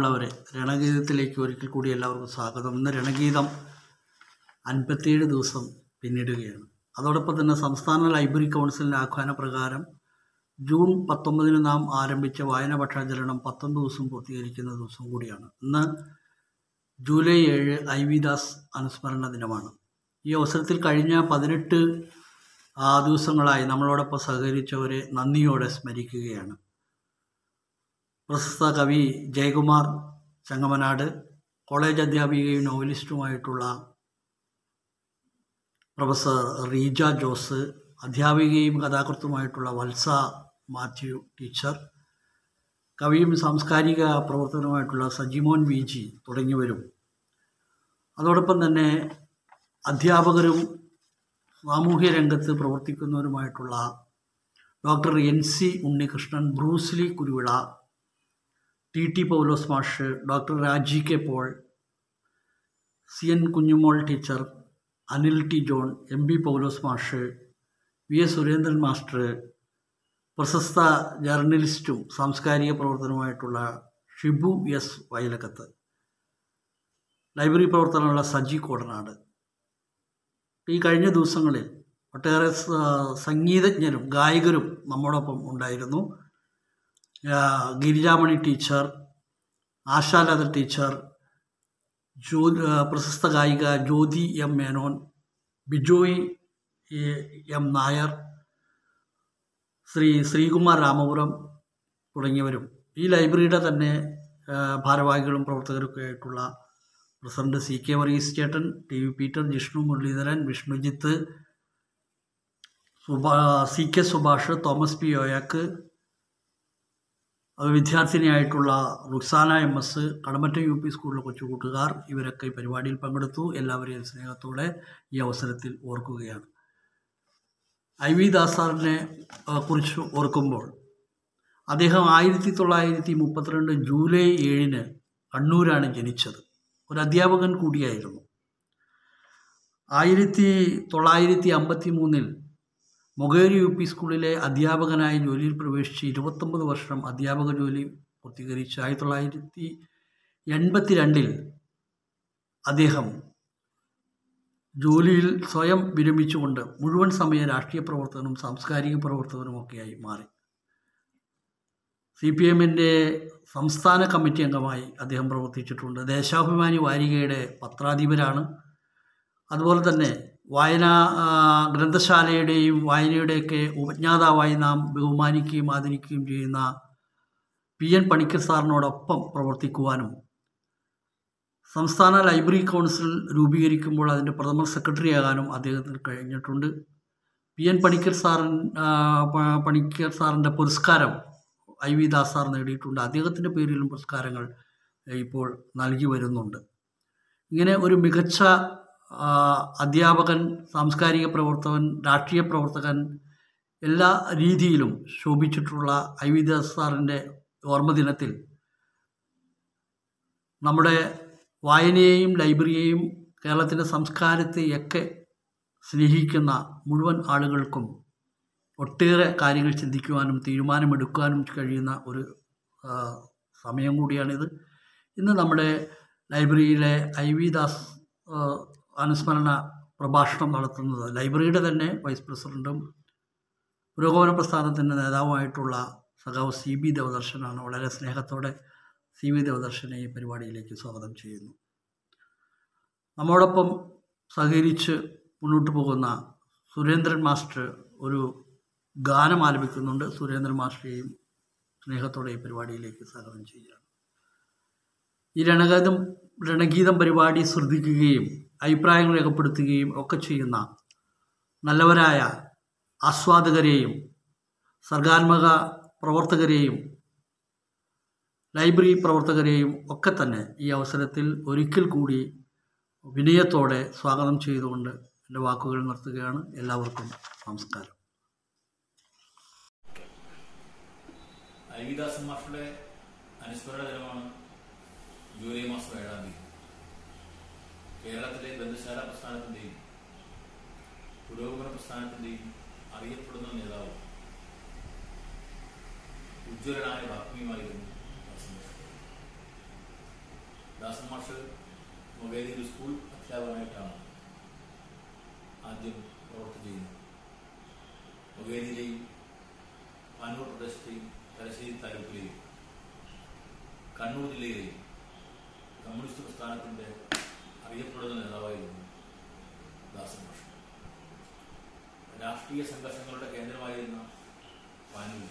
പ്രിയമുള്ളവരെ രണഗീതത്തിലേക്ക് ഒരിക്കൽ കൂടി എല്ലാവർക്കും സ്വാഗതം ഇന്ന് രണഗീതം അൻപത്തിയേഴ് ദിവസം പിന്നിടുകയാണ് അതോടൊപ്പം തന്നെ സംസ്ഥാന ലൈബ്രറി കൗൺസിലിൻ്റെ ആഹ്വാനപ്രകാരം ജൂൺ പത്തൊമ്പതിന് നാം ആരംഭിച്ച വായന പക്ഷാചരണം പത്തൊമ്പത് ദിവസം പൂർത്തീകരിക്കുന്ന ദിവസം കൂടിയാണ് ഇന്ന് ജൂലൈ ഏഴ് ഐ വി ദാസ് അനുസ്മരണ ദിനമാണ് ഈ അവസരത്തിൽ കഴിഞ്ഞ പതിനെട്ട് ആ, ദിവസങ്ങളായി നമ്മളോടൊപ്പം സഹകരിച്ചവരെ നന്ദിയോടെ സ്മരിക്കുകയാണ് പ്രശസ്ത കവി ജയകുമാർ ചങ്ങമനാട് കോളേജ് അധ്യാപികയും നോവലിസ്റ്റുമായിട്ടുള്ള പ്രൊഫസർ റീജ ജോസ് അധ്യാപികയും കഥാകൃത്തുമായിട്ടുള്ള വത്സ മാത്യു ടീച്ചർ കവിയും സാംസ്കാരിക പ്രവർത്തനവുമായിട്ടുള്ള സജിമോൻ വി ജി തുടങ്ങിയവരും അതോടൊപ്പം തന്നെ അധ്യാപകരും സാമൂഹ്യ രംഗത്ത് പ്രവർത്തിക്കുന്നവരുമായിട്ടുള്ള doctor N C Unnikrishnan Brucely Kuruvila T T Paulose മാഷ് doctor Raji K Paul C N Kunjumol teacher Anil T John M B Paulose മാഷ് വി എസ് സുരേന്ദ്രൻ മാസ്റ്റർ പ്രശസ്ത ജേർണലിസ്റ്റും സാംസ്കാരിക പ്രവർത്തനവുമായിട്ടുള്ള ഷിബു എസ് വയലക്കത്ത് ലൈബ്രറി പ്രവർത്തനമുള്ള സജി കോടനാട് ഈ കഴിഞ്ഞ ദിവസങ്ങളിൽ ഒട്ടേറെ സ- സംഗീതജ്ഞരും ഗായകരും നമ്മോടൊപ്പം ഉണ്ടായിരുന്നു ആ, ഗിരിജാമണി ടീച്ചർ ആശാലത ടീച്ചർ ജ്യോ ആ, പ്രശസ്ത ഗായിക Jyothi M Menon Bijoy A, M Nair Shri Sreekumar Ramapuram തുടങ്ങിയവരും ഈ ലൈബ്രറിയുടെ തന്നെ ആ, ഭാരവാഹികളും പ്രവർത്തകരൊക്കെ ആയിട്ടുള്ള പ്രസിഡന്റ് സി കെ വർഗീസ് ചേട്ടൻ ടി വി പീറ്റർ ജിഷ്ണു മുരളീധരൻ വിഷ്ണുജിത്ത് സുഭാ C K Subhash Thomas P Yoyakk അത് വിദ്യാർത്ഥിനിയായിട്ടുള്ള Ruksana M S Kadamatta U P സ്കൂളിലെ കൊച്ചുകൂട്ടുകാർ ഇവരൊക്കെ ഈ പരിപാടിയിൽ പങ്കെടുത്തു എല്ലാവരെയും സ്നേഹത്തോടെ ഈ അവസരത്തിൽ ഓർക്കുകയാണ് ഐ വി ദാസാറിനെ ആ, കുറിച്ച് ഓർക്കുമ്പോൾ അദ്ദേഹം ആയിരത്തി തൊള്ളായിരത്തി മുപ്പത്തിരണ്ട് ജൂലൈ ഏഴിന് കണ്ണൂരാണ് ജനിച്ചത് ഒരു അധ്യാപകൻ കൂടിയായിരുന്നു ആയിരത്തി തൊള്ളായിരത്തി അമ്പത്തി മൂന്നിൽ മൊകേരി യു പി സ്കൂളിലെ അധ്യാപകനായി ജോലിയിൽ പ്രവേശിച്ച് ഇരുപത്തൊമ്പത് വർഷം അധ്യാപക ജോലി പൂർത്തീകരിച്ച് ആയിരത്തി തൊള്ളായിരത്തി എൺപത്തി രണ്ടിൽ അദ്ദേഹം ജോലിയിൽ സ്വയം വിരമിച്ചുകൊണ്ട് മുഴുവൻ സമയ രാഷ്ട്രീയ പ്രവർത്തനവും സാംസ്കാരിക പ്രവർത്തനവുമൊക്കെയായി മാറി സി പി എമ്മിൻ്റെ സംസ്ഥാന കമ്മിറ്റി അംഗമായി അദ്ദേഹം പ്രവർത്തിച്ചിട്ടുണ്ട് ദേശാഭിമാനി വാരികയുടെ പത്രാധിപരാണ് അതുപോലെ തന്നെ വായനാ ആ, ഗ്രന്ഥശാലയുടെയും വായനയുടെയൊക്കെ ഉപജ്ഞാതാവായി നാം ബഹുമാനിക്കുകയും ആദരിക്കുകയും ചെയ്യുന്ന പി എൻ പണിക്കർ സാറിനോടൊപ്പം പ്രവർത്തിക്കുവാനും സംസ്ഥാന ലൈബ്രറി കൗൺസിൽ രൂപീകരിക്കുമ്പോൾ അതിൻ്റെ പ്രഥമ സെക്രട്ടറി ആകാനും അദ്ദേഹത്തിന് കഴിഞ്ഞിട്ടുണ്ട് പി എൻ പണിക്കർ സാറിൻ ആ, പ- പണിക്കർ സാറിൻ്റെ പുരസ്കാരം ഐ വി ദാസ് സാർ നേടിയിട്ടുണ്ട് അദ്ദേഹത്തിൻ്റെ പേരിലും പുരസ്കാരങ്ങൾ ഏഹ്, ഇപ്പോൾ നൽകി വരുന്നുണ്ട് ഇങ്ങനെ ഒരു മികച്ച ആ, അധ്യാപകൻ സാംസ്കാരിക പ്രവർത്തകൻ രാഷ്ട്രീയ പ്രവർത്തകൻ എല്ലാ രീതിയിലും ശോഭിച്ചിട്ടുള്ള ഐ വി ദാസ് സാറിൻ്റെ ഓർമ്മദിനത്തിൽ നമ്മുടെ വായനയെയും ലൈബ്രറിയെയും കേരളത്തിൻ്റെ സംസ്കാരത്തെയൊക്കെ സ്നേഹിക്കുന്ന മുഴുവൻ ആളുകൾക്കും ഒട്ടേറെ കാര്യങ്ങൾ ചിന്തിക്കുവാനും തീരുമാനമെടുക്കാനും കഴിയുന്ന ഒരു ആ, സമയം കൂടിയാണിത് ഇന്ന് നമ്മുടെ ലൈബ്രറിയിലെ ഐ വി ദാസ് ആ, അനുസ്മരണ പ്രഭാഷണം നടത്തുന്നത് ലൈബ്രറിയുടെ തന്നെ വൈസ് പ്രസിഡൻറ്റും പുരോഗമന പ്രസ്ഥാനത്തിൻ്റെ നേതാവുമായിട്ടുള്ള സഖാവ് സി ബി ദേവദർശനാണ് വളരെ സ്നേഹത്തോടെ സി ബി ദേവദർശനെ ഈ പരിപാടിയിലേക്ക് സ്വാഗതം ചെയ്യുന്നു നമ്മോടൊപ്പം സഹകരിച്ച് മുന്നോട്ട് പോകുന്ന സുരേന്ദ്രൻ മാസ്റ്റർ ഒരു ഗാനം ആലപിക്കുന്നുണ്ട് സുരേന്ദ്രൻ മാസ്റ്ററെയും സ്നേഹത്തോടെ ഈ പരിപാടിയിലേക്ക് സ്വാഗതം ചെയ്യുകയാണ് ഈ രണഗീതം രണഗീതം പരിപാടി ശ്രദ്ധിക്കുകയും അഭിപ്രായങ്ങൾ രേഖപ്പെടുത്തുകയും ഒക്കെ ചെയ്യുന്ന നല്ലവരായ ആസ്വാദകരെയും സർഗാത്മക പ്രവർത്തകരെയും ലൈബ്രറി പ്രവർത്തകരെയും ഒക്കെ തന്നെ ഈ അവസരത്തിൽ ഒരിക്കൽ കൂടി വിനയത്തോടെ സ്വാഗതം ചെയ്തുകൊണ്ട് എൻ്റെ വാക്കുകൾ നിർത്തുകയാണ് എല്ലാവർക്കും നമസ്കാരം അരവിദാസൻ മാഷയുടെ അനുസ്മരണ ദിനമാണ് ജൂലൈ മാസം ഏഴാം തീയതി കേരളത്തിലെ ഗ്രന്ഥശാല പ്രസ്ഥാനത്തിന്റെയും പുരോഗമന പ്രസ്ഥാനത്തിന്റെയും അറിയപ്പെടുന്ന നേതാവ് ഉജ്ജ്വലനായ വാഗ്മിയുമായിരുന്നു ദാസൻ മാഷ്. ദാസൻ മാഷ് മൊബൈലിൽ സ്കൂൾ അധ്യാപകനായിട്ടാണ് ആദ്യം പ്രവർത്തി ചെയ്യുന്നത് മൊബൈലിലെയും പാനൂർ പ്രദേശത്തെയും തലശ്ശേരി താലൂക്കിലെയും കണ്ണൂർ ജില്ലയിലെയും കമ്മ്യൂണിസ്റ്റ് പ്രസ്ഥാനത്തിൻ്റെ അറിയപ്പെടുന്ന നേതാവായിരുന്നു ദാസൻ മാഷ് രാഷ്ട്രീയ സംഘർഷങ്ങളുടെ കേന്ദ്രമായിരുന്ന പാനൂർ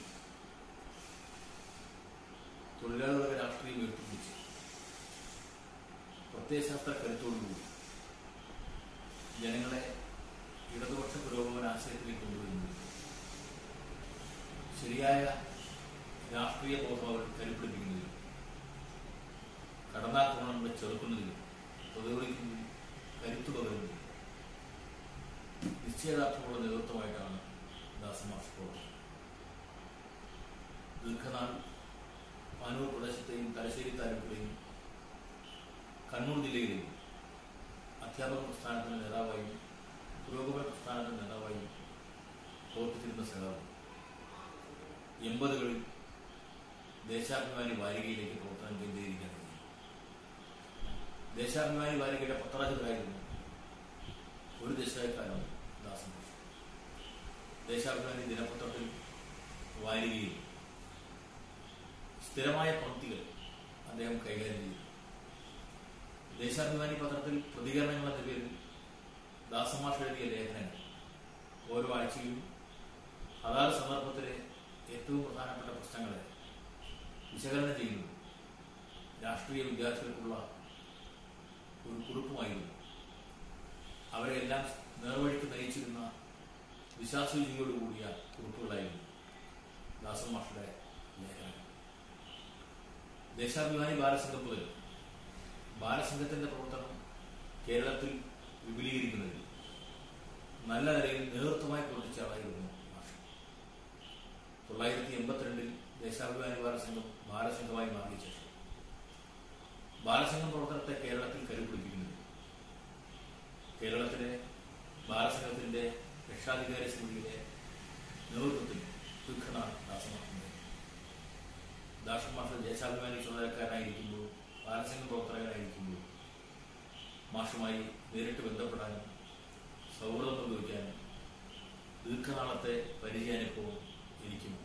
തൊഴിലാളികളുടെ രാഷ്ട്രീയം ഉയർത്തിപ്പിടിച്ച് പ്രത്യയശാസ്ത്ര കരുത്തോടുകൂടി ജനങ്ങളെ ഇടതുപക്ഷ പുരോഗമന ആശയത്തിലേക്ക് കൊണ്ടുവരുന്നത് ശരിയായ രാഷ്ട്രീയ ബോധം അവർ കരുപ്പിടിപ്പിക്കുന്നതിലും കടന്നാക്രമണങ്ങളെ ചെറുക്കുന്നതിലും പ്രതിരോധിക്കുന്നതിലും കരുത്തു പകരുന്നതിലും നിശ്ചയദാർഢ്യമുള്ള നേതൃത്വമായിട്ടാണ് ദാസമാഷ് പ്രവർത്തിക്കുന്നത് ദീർഘനാൾ പാനൂർ പ്രദേശത്തെയും തലശ്ശേരി താലൂക്കിലെയും കണ്ണൂർ ജില്ലയിലെയും അധ്യാപക പ്രസ്ഥാനത്തിന്റെ നേതാവായും പുരോഗമന പ്രസ്ഥാനത്തിന്റെ നേതാവായും പ്രവർത്തിച്ചിരുന്ന സഖാവ് എൺപതുകളിൽ ദേശാഭിമാനി വാരികയിലേക്ക് പ്രവർത്തനം കേന്ദ്രീകരിക്കാൻ തുടങ്ങി ദേശാഭിമാനി വാരികയുടെ പത്രാധിപരായിരുന്നു ഒരു ദശകക്കാലം ദാസൻ മാഷ്. ദേശാഭിമാനി ദിനപത്രത്തിൽ വാരികയിൽ സ്ഥിരമായ പങ്ക്തികൾ അദ്ദേഹം കൈകാര്യം ചെയ്തു ദേശാഭിമാനി പത്രത്തിൽ പ്രതികരണങ്ങൾ എന്ന പേരിൽ ദാസമാഷ് എഴുതിയ ലേഖനങ്ങൾ ഓരോ ആഴ്ചയിലും അതാത് സന്ദർഭത്തിലെ ഏറ്റവും പ്രധാനപ്പെട്ട പ്രശ്നങ്ങളെ വിശകലനം ചെയ്യുന്നു രാഷ്ട്രീയ വിദ്യാർത്ഥികൾക്കുള്ള ഒരു കുറിപ്പുമായിരുന്നു അവരെല്ലാം നേർവഴിക്ക് നയിച്ചിരുന്ന വിശ്വാസവിധിയോടുകൂടിയ കുറിപ്പുകളായിരുന്നു ദാസൻ മാഷയുടെ ലേഖനം ദേശാഭിമാനി ബാലസംഘം മുതൽ ബാലസംഘത്തിന്റെ പ്രവർത്തനം കേരളത്തിൽ വിപുലീകരിക്കുന്നതിൽ നല്ല നിലയിൽ നേതൃത്വമായി പ്രവർത്തിച്ച ആളായിരുന്നു മാഷ് തൊള്ളായിരത്തി എൺപത്തിരണ്ടിൽ ദേശാഭിമാനി ബാലസംഘം ബാലസംഘമായി മാറിയ ശേഷം ബാലസംഘം പ്രവർത്തനത്തെ കേരളത്തിൽ കരുപിടിപ്പിക്കുന്നത് കേരളത്തിലെ ബാലസംഘത്തിന്റെ രക്ഷാധികാരി സമിതിയിലെ നേതൃത്വത്തിൽ ദുഃഖനാണ് ദാസമാക്കുന്നത് ദാസമാഷ ദേശാഭിമാനി ചുമതലക്കാരനായിരിക്കുമ്പോൾ ബാലസംഘം പ്രവർത്തകനായിരിക്കുമ്പോൾ മാഷുമായി നേരിട്ട് ബന്ധപ്പെടാനും സൗഹൃദം പങ്കുവയ്ക്കാനും ദീർഘനാളത്തെ പരിചയാനുഭവം എനിക്കുമുണ്ട്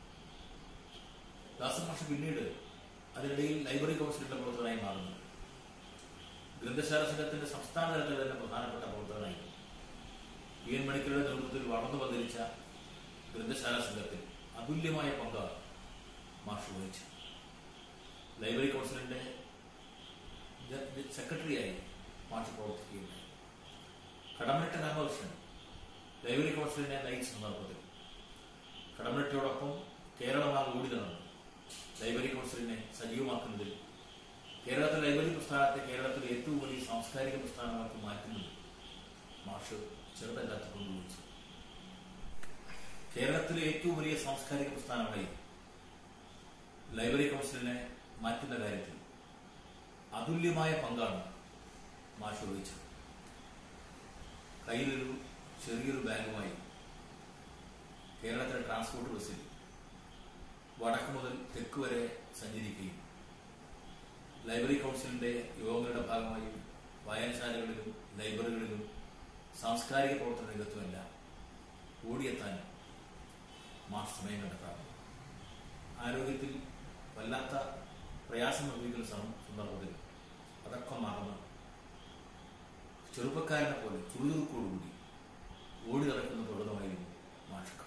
ദാസൻ മാഷ് പിന്നീട് അതിനിടയിൽ ലൈബ്രറി കൗൺസിലിന്റെ പ്രവർത്തകനായി മാറുന്നു ഗ്രന്ഥശാല സംഘത്തിന്റെ സംസ്ഥാന തലത്തിൽ തന്നെ പ്രധാനപ്പെട്ട പ്രവർത്തകനായി പി എൻ മണിക്കരുടെ നേതൃത്വത്തിൽ വളർന്നു പന്തലിച്ച ഗ്രന്ഥശാല സംഘത്തിൽ അതുല്യമായ പങ്കാണ് മാഷ് വഹിച്ചു ലൈബ്രറി കൗൺസിലിന്റെ ജ- ജ- സെക്രട്ടറിയായി മാഷ് പ്രവർത്തിക്കുകയുണ്ടായി കടമനിട്ട രാമകൃഷ്ണൻ ലൈബ്രറി കൗൺസിലിനെ നയിച്ച സന്ദർഭത്തിൽ കടമനിട്ടയോടൊപ്പം കേരളമാകെ ഓടി നടന്നു ലൈബ്രറി കൗൺസിലിനെ സജീവമാക്കുന്നതിൽ കേരളത്തിലെ ലൈബ്രറി പ്രസ്ഥാനത്തെ കേരളത്തിലെ ഏറ്റവും വലിയ സാംസ്കാരിക പ്രസ്ഥാനമാക്കി മാറ്റുന്നതിൽ മാഷ് ചെറുതല്ലാത്ത പങ്കുവഹിച്ചു കേരളത്തിലെ ഏറ്റവും വലിയ സാംസ്കാരിക പ്രസ്ഥാനമായി ലൈബ്രറി കൗൺസിലിനെ മാറ്റുന്ന കാര്യത്തിൽ അതുല്യമായ പങ്കാണ് മാഷ് വഹിച്ചത് കയ്യിലൊരു ചെറിയൊരു ബാഗുമായി കേരളത്തിലെ ട്രാൻസ്പോർട്ട് ബസ്സിൽ വടക്ക് മുതൽ തെക്ക് വരെ സഞ്ചരിക്കുകയും ലൈബ്രറി കൗൺസിലിന്റെ യോഗങ്ങളുടെ ഭാഗമായി വായനശാലകളിലും ലൈബ്രറികളിലും സാംസ്കാരിക പ്രവർത്തന രംഗത്തുമെല്ലാം ഓടിയെത്താൻ മാഷ് സമയം കണ്ടെത്താറുണ്ട് ആരോഗ്യത്തിൽ വല്ലാത്ത പ്രയാസം അനുഭവിക്കുന്ന സം- സന്ദർഭത്തിൽ അതൊക്കെ മറന്ന് ചെറുപ്പക്കാരനെ പോലെ ചുറുചുറുക്കോടുകൂടി ഓടി നടക്കുന്ന പ്രകൃതമായിരുന്നു മാഷ്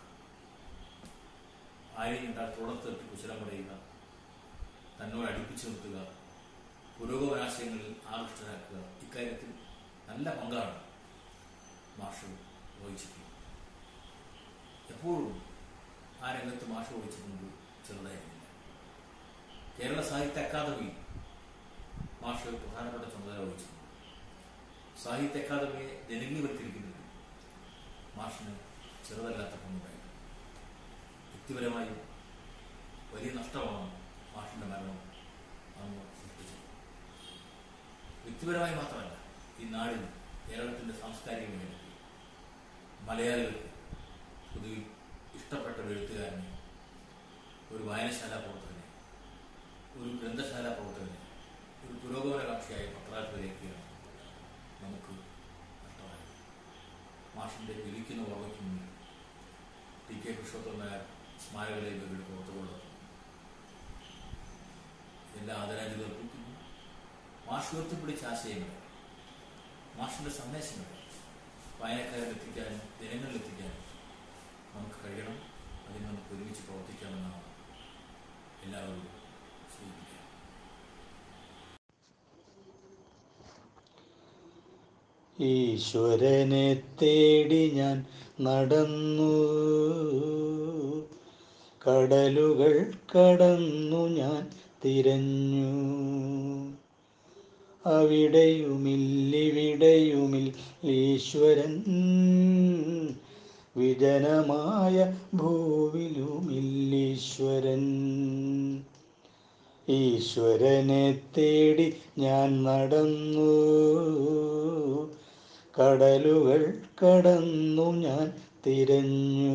ആരെയും കണ്ടാൽ തുടർത്ത് തട്ടി കുശലം പറയുക തന്നോട് അടുപ്പിച്ചു നിർത്തുക പുരോഗമനാശയങ്ങളിൽ ആകൃഷ്ടരാക്കുക ഇക്കാര്യത്തിൽ നല്ല പങ്കാണ് മാഷ് വഹിച്ചിട്ടുള്ളത് എപ്പോഴും ആ രംഗത്ത് മാഷ് വഹിച്ചിട്ടുണ്ട് ചെറുതായിരുന്നില്ല കേരള സാഹിത്യ അക്കാദമി മാഷ് പ്രധാനപ്പെട്ട ചുമതല വഹിച്ചിട്ടുണ്ട് സാഹിത്യ അക്കാദമിയെ ജനകീയവൽക്കരിക്കുന്നതിൽ മാഷിന് ചെറുതല്ലാത്ത പങ്കുണ്ടായിട്ടുണ്ട് വ്യക്തിപരമായി വലിയ നഷ്ടമാണ് മാഷിന്റെ മരണം അന്ന് സൃഷ്ടിച്ചത് വ്യക്തിപരമായി മാത്രമല്ല ഈ നാടിന് കേരളത്തിന്റെ സാംസ്കാരിക മേഖലയ്ക്ക് മലയാളികൾക്ക് പൊതുവിൽ ഇഷ്ടപ്പെട്ട ഒരു എഴുത്തുകാരനെ ഒരു വായനശാല പ്രവർത്തകനെ ഒരു ഗ്രന്ഥശാല പ്രവർത്തകനെ ഒരു പുരോഗമനകാക്ഷിയായ പത്രാധിപരെയൊക്കെയാണ് നമുക്ക് നഷ്ടമായത് മാഷിൻ്റെ ജ്വലിക്കുന്ന ഓർമ്മയ്ക്ക് മുന്നിൽ ടി കെ പുരുഷോത്തമ നായർ സ്മാരക ലൈബ്രറിയുടെ പുറത്തുകൊണ്ട് എല്ലാ ആദരാഞ്ജലി അർപ്പിക്കുന്നു മാഷ് ഉയർത്തിപ്പിടിച്ച ആശയങ്ങൾ മാഷിൻ്റെ സന്ദേശങ്ങൾ വായനക്കാരിൽ എത്തിക്കാനും ജനങ്ങളിൽ എത്തിക്കാനും നമുക്ക് കഴിയണം അതിന് നമുക്ക് ഒരുമിച്ച് പ്രവർത്തിക്കാമെന്നാണ് എല്ലാവരും സൂചിപ്പിക്കുക ഈശ്വരനെ തേടി ഞാൻ നടന്നു കടലുകൾ കടന്നു ഞാൻ തിരഞ്ഞു അവിടെയുമില്ലിവിടെയുമിൽ ഈശ്വരൻ വിജനമായ ഭൂവിലുമില്ലീശ്വരൻ ഈശ്വരനെ തേടി ഞാൻ നടന്നു കടലുകൾ കടന്നു ഞാൻ തിരഞ്ഞു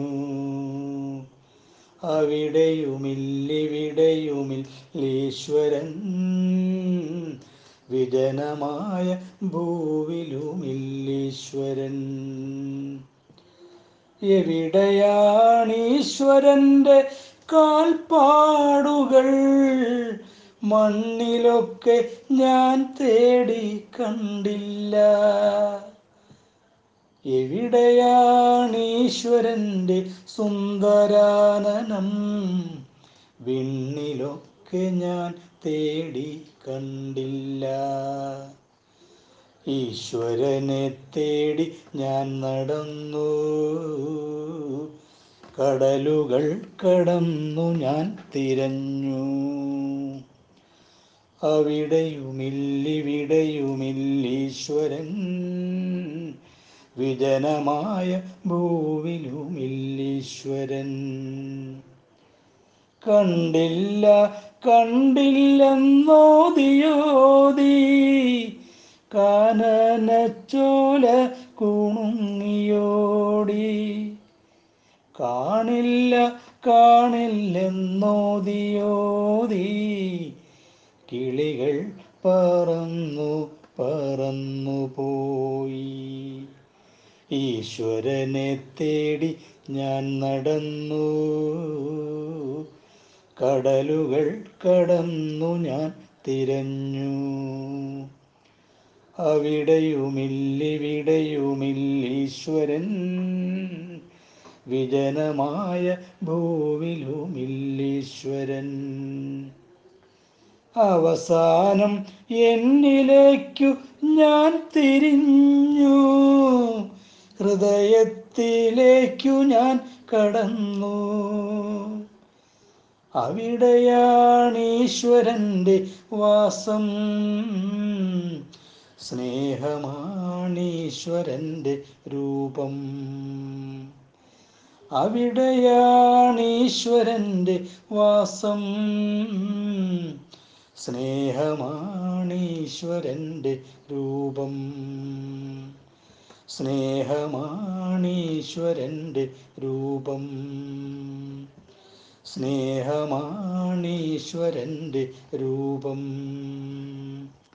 അവിടെയുമില്ലിവിടെയുമിൽ ഈശ്വരൻ വിജനമായ ഭൂവിലുമില്ലീശ്വരൻ എവിടെയാണീശ്വരൻ്റെ കാൽപ്പാടുകൾ മണ്ണിലൊക്കെ ഞാൻ തേടി കണ്ടില്ല എവിടെയാണീശ്വരൻ്റെ സുന്ദരാനനം വിണ്ണിലൊക്കെ ഞാൻ തേടി കണ്ടില്ല ഈശ്വരനെ തേടി ഞാൻ നടന്നു കടലുകൾ കടന്നു ഞാൻ തിരഞ്ഞു അവിടെയുമില്ലിവിടെയുമില്ലീശ്വരൻ വിജനമായ ഭൂവിലുമില്ലീശ്വരൻ കണ്ടില്ല കണ്ടില്ലെന്നോതിയോതി കാനനച്ചോല കുണുങ്ങിയോടി കാണില്ല കാണില്ലെന്നോതിയോതി കിളികൾ പറന്നു പറന്നു പോയി ഈശ്വരനെ തേടി ഞാൻ നടന്നു കടലുകൾ കടന്നു ഞാൻ തിരഞ്ഞു അവിടെയുമില്ലിവിടെയുമില്ലീശ്വരൻ വിജനമായ ഭൂവിലുമില്ലീശ്വരൻ അവസാനം എന്നിലേക്കു ഞാൻ തിരിഞ്ഞു ഹൃദയത്തിലേക്കു ഞാൻ കടന്നു അവിടെയാണീശ്വരൻ്റെ വാസം സ്നേഹമാണീശ്വരൻ്റെ രൂപം അവിടെയാണീശ്വരൻ്റെ വാസം സ്നേഹമാണീശ്വരൻ്റെ രൂപം സ്നേഹമാണീശ്വരൻ്റെ രൂപം സ്നേഹമാണീശ്വരൻ്റെ രൂപം